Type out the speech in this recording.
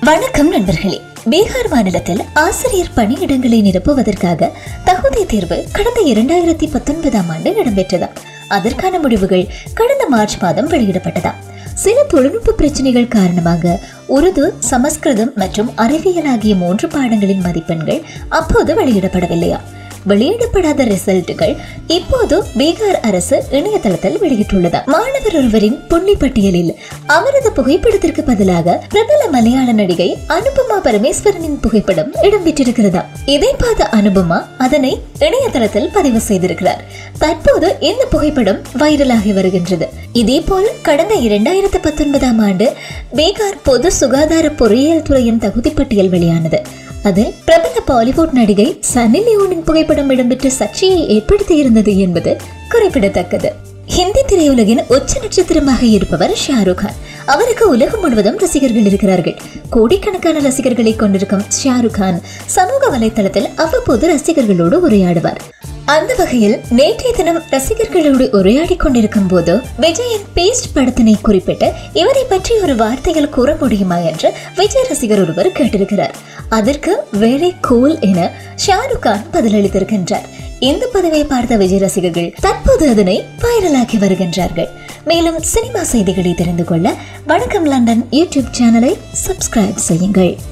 வணக்கம் நண்பர்களே பீகார் மாநிலத்தில் ஆசிரியர் பணியிடங்களை நிரப்புவதற்காக தகுதி தேர்வு கடந்த இரண்டாயிரத்தி பத்தொன்பதாம் ஆண்டு இடம்பெற்றதாம் அதற்கான முடிவுகள் கடந்த மார்ச் மாதம் வெளியிடப்பட்டதாம் சில தொழில்நுட்ப பிரச்சனைகள் காரணமாக உருது சமஸ்கிருதம் மற்றும் அறிவியல் ஆகிய மூன்று பாடங்களின் மதிப்பெண்கள் அப்போது வெளியிடப்படவில்லையா வெளியிடப்படாத ரிசல்ட்டுகள் இப்போது பீகார் அரசு இணையதளத்தில் வெளியிட்டுள்ளதா மாணவர் ஒருவரின் புள்ளி பட்டியலில் அவரது புகைப்படத்திற்கு பதிலாக பிரபல மலையாள நடிகை அனுபமா பரமேஸ்வரனின் புகைப்படம் இடம்பெற்றிருக்கிறதா இதை பார்த்த அனுபமா அதனை இணையதளத்தில் பதிவு செய்திருக்கிறார் தற்போது இந்த புகைப்படம் வைரலாகி வருகின்றது இதேபோல் கடந்த இரண்டாயிரத்து பத்தொன்பதாம் ஆண்டு பீகார் பொது சுகாதார பொறியியல் துறையின் தகுதி பட்டியல் வெளியானது அதில் பிரபல பாலிவுட் நடிகை சன்னி லியோனின் புகைப்படம் இடம்பெற்று சர்ச்சையை ஏற்படுத்தி இருந்தது என்பது குறிப்பிடத்தக்கது ஹிந்தி திரையுலகின் உச்ச நட்சத்திரமாக இருப்பவர் ஷாருக் கான் அவருக்கு உலகம் முழுவதும் ரசிகர்கள் இருக்கிறார்கள் கோடிக்கணக்கான ரசிகர்களை கொண்டிருக்கும் ஷாருக் கான் சமூக வலைத்தளத்தில் அவ்வப்போது ரசிகர்களோடு உரையாடுவார் அந்த வகையில் நேற்றைய தினம் ரசிகர்களோடு உரையாடி கொண்டிருக்கும் போது விஜயின் பேஸ்ட் படத்தினை குறிப்பிட்டு இவரை பற்றி ஒரு வார்த்தையில் கூற முடியுமா என்று விஜய் ரசிகர் ஒருவர் கேட்டிருக்கிறார் அதற்கு வெரி கூல் என ஷாருக் கான் பதிலளித்திருக்கின்றார் இந்த பதிவை பார்த்த விஜய் ரசிகர்கள் தற்போது அதனை வைரலாக்கி வருகின்றார்கள் மேலும் சினிமா செய்திகளை தெரிந்து கொள்ள வணக்கம் லண்டன் யூடியூப் சேனலை சப்ஸ்கிரைப் செய்யுங்கள்